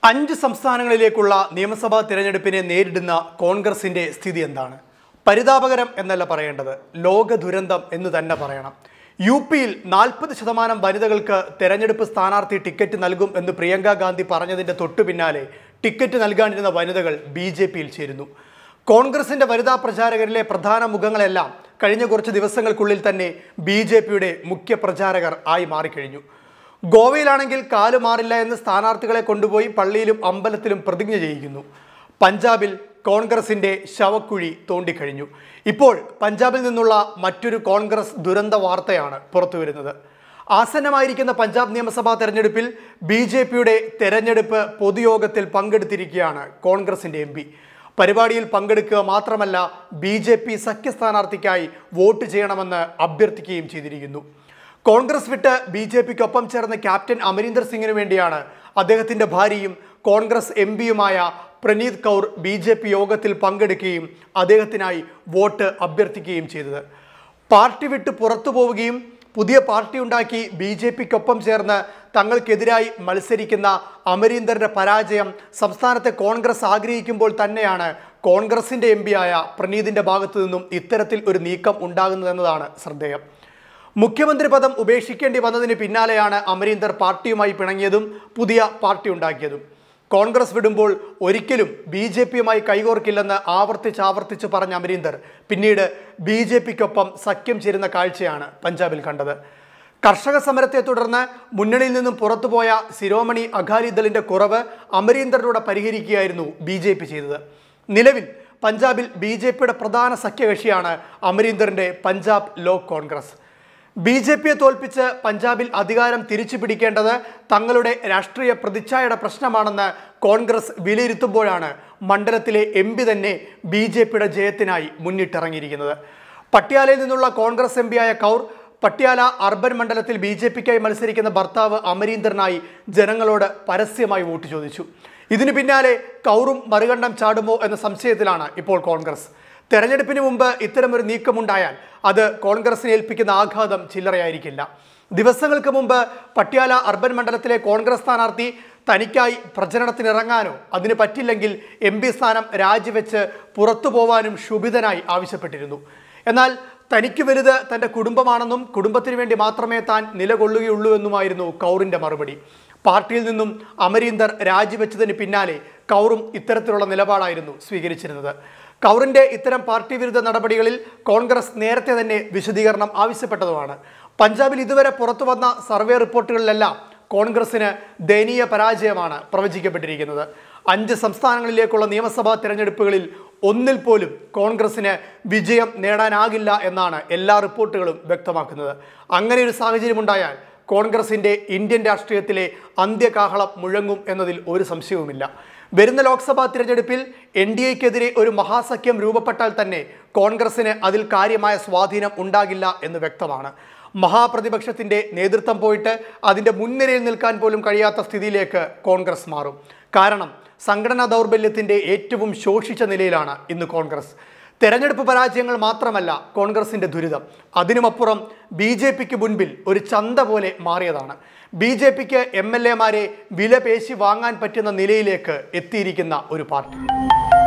അഞ്ച് സംസ്ഥാനങ്ങളിലേക്കുള്ള നിയമസഭാ തിരഞ്ഞെടുപ്പിനെ നേരിടുന്ന കോൺഗ്രസിന്റെ സ്ഥിതി എന്താണ് പരിതാപകരം എന്നല്ല പറയേണ്ടത് ലോക ദുരന്തം എന്ന് തന്നെ പറയണം യു പിയിൽ നാൽപ്പത് ശതമാനം വനിതകൾക്ക് തെരഞ്ഞെടുപ്പ് സ്ഥാനാർത്ഥി ടിക്കറ്റ് നൽകും എന്ന് പ്രിയങ്ക ഗാന്ധി പറഞ്ഞതിന്റെ തൊട്ടു പിന്നാലെ ടിക്കറ്റ് നൽകാനിരുന്ന വനിതകൾ ബി ജെ പിയിൽ ചേരുന്നു കോൺഗ്രസിന്റെ വനിതാ പ്രചാരകരിലെ പ്രധാന മുഖങ്ങളെല്ലാം കഴിഞ്ഞ കുറച്ച് ദിവസങ്ങൾക്കുള്ളിൽ തന്നെ ബി ജെ പിയുടെ മുഖ്യ പ്രചാരകർ ആയി മാറിക്കഴിഞ്ഞു ഗോവയിലാണെങ്കിൽ കാല് മാറില്ല എന്ന് സ്ഥാനാർത്ഥികളെ കൊണ്ടുപോയി പള്ളിയിലും അമ്പലത്തിലും പ്രതിജ്ഞ ചെയ്യിക്കുന്നു പഞ്ചാബിൽ കോൺഗ്രസിന്റെ ശവക്കുഴി തോണ്ടിക്കഴിഞ്ഞു ഇപ്പോൾ പഞ്ചാബിൽ നിന്നുള്ള മറ്റൊരു കോൺഗ്രസ് ദുരന്ത വാർത്തയാണ് പുറത്തുവരുന്നത് ആസന്നമായിരിക്കുന്ന പഞ്ചാബ് നിയമസഭാ തെരഞ്ഞെടുപ്പിൽ ബി ജെ പിയുടെ തെരഞ്ഞെടുപ്പ് പൊതുയോഗത്തിൽ പങ്കെടുത്തിരിക്കുകയാണ് കോൺഗ്രസിന്റെ എം പി പരിപാടിയിൽ പങ്കെടുക്കുക മാത്രമല്ല ബി ജെ പി സഖ്യ സ്ഥാനാർത്ഥിക്കായി വോട്ട് ചെയ്യണമെന്ന് അഭ്യർത്ഥിക്കുകയും ചെയ്തിരിക്കുന്നു കോൺഗ്രസ് വിട്ട് ബി ജെ പിക്കൊപ്പം ചേർന്ന ക്യാപ്റ്റൻ അമരീന്ദർ സിംഗിന് വേണ്ടിയാണ് അദ്ദേഹത്തിന്റെ ഭാര്യയും കോൺഗ്രസ് എം പിയുമായ Praneet Kaur B J P യോഗത്തിൽ പങ്കെടുക്കുകയും അദ്ദേഹത്തിനായി വോട്ട് അഭ്യർത്ഥിക്കുകയും ചെയ്തത് പാർട്ടി വിട്ട് പുറത്തു പോവുകയും പുതിയ പാർട്ടി ഉണ്ടാക്കി ബി ജെ പിക്കൊപ്പം ചേർന്ന് തങ്ങൾക്കെതിരായി മത്സരിക്കുന്ന അമരീന്ദറിന്റെ പരാജയം സംസ്ഥാനത്തെ കോൺഗ്രസ് ആഗ്രഹിക്കുമ്പോൾ തന്നെയാണ് കോൺഗ്രസിന്റെ എം പിയായ പ്രണീതിന്റെ ഭാഗത്തു നിന്നും ഇത്തരത്തിൽ ഒരു നീക്കം ഉണ്ടാകുന്നതെന്നതാണ് ശ്രദ്ധേയം മുഖ്യമന്ത്രി പദം ഉപേക്ഷിക്കേണ്ടി വന്നതിന് പിന്നാലെയാണ് അമരീന്ദർ പാർട്ടിയുമായി പിണങ്ങിയതും പുതിയ പാർട്ടി ഉണ്ടാക്കിയതും കോൺഗ്രസ് വിടുമ്പോൾ ഒരിക്കലും ബി ജെ പിയുമായി കൈകോർക്കില്ലെന്ന് ആവർത്തിച്ച് ആവർത്തിച്ച് പറഞ്ഞ അമരീന്ദർ പിന്നീട് ബി ജെ പിക്കൊപ്പം സഖ്യം ചേരുന്ന കാഴ്ചയാണ് പഞ്ചാബിൽ കണ്ടത് കർഷക സമരത്തെ തുടർന്ന് മുന്നണിയിൽ നിന്നും പുറത്തുപോയ ശിരോമണി അകാലിദളിന്റെ കുറവ് അമരീന്ദറിലൂടെ പരിഹരിക്കുകയായിരുന്നു ബി ജെ പി ചെയ്തത് നിലവിൽ പഞ്ചാബിൽ ബി ജെ പിയുടെ പ്രധാന സഖ്യകക്ഷിയാണ് അമരീന്ദറിന്റെ പഞ്ചാബ് ലോക് കോൺഗ്രസ് ബി ജെ പിയെ തോൽപ്പിച്ച് പഞ്ചാബിൽ അധികാരം തിരിച്ചു പിടിക്കേണ്ടത് തങ്ങളുടെ രാഷ്ട്രീയ പ്രതിച്ഛായയുടെ പ്രശ്നമാണെന്ന് കോൺഗ്രസ് വിലയിരുത്തുമ്പോഴാണ് മണ്ഡലത്തിലെ എം പി തന്നെ ബി ജെ പിയുടെ ജയത്തിനായി മുന്നിട്ടിറങ്ങിയിരിക്കുന്നത് പട്യാലയിൽ നിന്നുള്ള കോൺഗ്രസ് എം പിയായ കൗർ പട്യാല അർബൻ മണ്ഡലത്തിൽ ബി ജെ പിക്കായി മത്സരിക്കുന്ന ഭർത്താവ് അമരീന്ദറിനായി ജനങ്ങളോട് പരസ്യമായി വോട്ട് ചോദിച്ചു ഇതിനു പിന്നാലെ കൗറും മറുകണ്ഠം ചാടുമോ എന്ന സംശയത്തിലാണ് ഇപ്പോൾ കോൺഗ്രസ് തെരഞ്ഞെടുപ്പിന് മുമ്പ് ഇത്തരമൊരു നീക്കമുണ്ടായാൽ അത് കോൺഗ്രസിനെ ഏൽപ്പിക്കുന്ന ആഘാതം ചില്ലറയായിരിക്കില്ല ദിവസങ്ങൾക്ക് മുമ്പ് പട്യാല അർബൻ മണ്ഡലത്തിലെ കോൺഗ്രസ് സ്ഥാനാർത്ഥി തനിക്കായി പ്രചരണത്തിനിറങ്ങാനോ അതിന് പറ്റില്ലെങ്കിൽ എം പി സ്ഥാനം രാജിവെച്ച് പുറത്തു പോവാനും ശുഭിതനായി ആവശ്യപ്പെട്ടിരുന്നു എന്നാൽ തനിക്ക് വലുത് തൻ്റെ കുടുംബമാണെന്നും കുടുംബത്തിന് വേണ്ടി മാത്രമേ താൻ നിലകൊള്ളുകയുള്ളൂ എന്നുമായിരുന്നു കൗറിൻ്റെ മറുപടി പാർട്ടിയിൽ നിന്നും അമരീന്ദർ രാജിവെച്ചതിന് പിന്നാലെ കൗറും ഇത്തരത്തിലുള്ള നിലപാടായിരുന്നു സ്വീകരിച്ചിരുന്നത് കൗറിന്റെ ഇത്തരം പാർട്ടി വിരുദ്ധ നടപടികളിൽ കോൺഗ്രസ് നേരത്തെ തന്നെ വിശദീകരണം ആവശ്യപ്പെട്ടതുമാണ് പഞ്ചാബിൽ ഇതുവരെ പുറത്തു വന്ന സർവേ റിപ്പോർട്ടുകളിലെല്ലാം കോൺഗ്രസിന് ദയനീയ പരാജയമാണ് പ്രവചിക്കപ്പെട്ടിരിക്കുന്നത് അഞ്ച് സംസ്ഥാനങ്ങളിലേക്കുള്ള നിയമസഭാ തെരഞ്ഞെടുപ്പുകളിൽ ഒന്നിൽ പോലും കോൺഗ്രസിന് വിജയം നേടാനാകില്ല എന്നാണ് എല്ലാ റിപ്പോർട്ടുകളും വ്യക്തമാക്കുന്നത് അങ്ങനെ ഒരു സാഹചര്യമുണ്ടായാൽ കോൺഗ്രസിന്റെ ഇന്ത്യൻ രാഷ്ട്രീയത്തിലെ അന്ത്യകാഹളം മുഴങ്ങും എന്നതിൽ ഒരു സംശയവുമില്ല വരുന്ന ലോക്സഭാ തിരഞ്ഞെടുപ്പിൽ എൻ ഡി എക്കെതിരെ ഒരു മഹാസഖ്യം രൂപപ്പെട്ടാൽ തന്നെ കോൺഗ്രസിന് അതിൽ കാര്യമായ സ്വാധീനം ഉണ്ടാകില്ല എന്ന് വ്യക്തമാണ് മഹാപ്രതിപക്ഷത്തിന്റെ നേതൃത്വം പോയിട്ട് അതിന്റെ മുൻനിരയിൽ നിൽക്കാൻ പോലും കഴിയാത്ത സ്ഥിതിയിലേക്ക് കോൺഗ്രസ് മാറും കാരണം സംഘടനാ ദൗർബല്യത്തിന്റെ ഏറ്റവും ശോഷിച്ച നിലയിലാണ് ഇന്ന് കോൺഗ്രസ് തെരഞ്ഞെടുപ്പ് പരാജയങ്ങൾ മാത്രമല്ല കോൺഗ്രസിന്റെ ദുരിതം അതിനുമപ്പുറം ബി ജെ പിക്ക് മുൻപിൽ ഒരു ചന്ത പോലെ മാറിയതാണ് ബി ജെ പിക്ക് എം എൽ എമാരെ വില പേശി വാങ്ങാൻ പറ്റുന്ന നിലയിലേക്ക് എത്തിയിരിക്കുന്ന ഒരു പാർട്ടി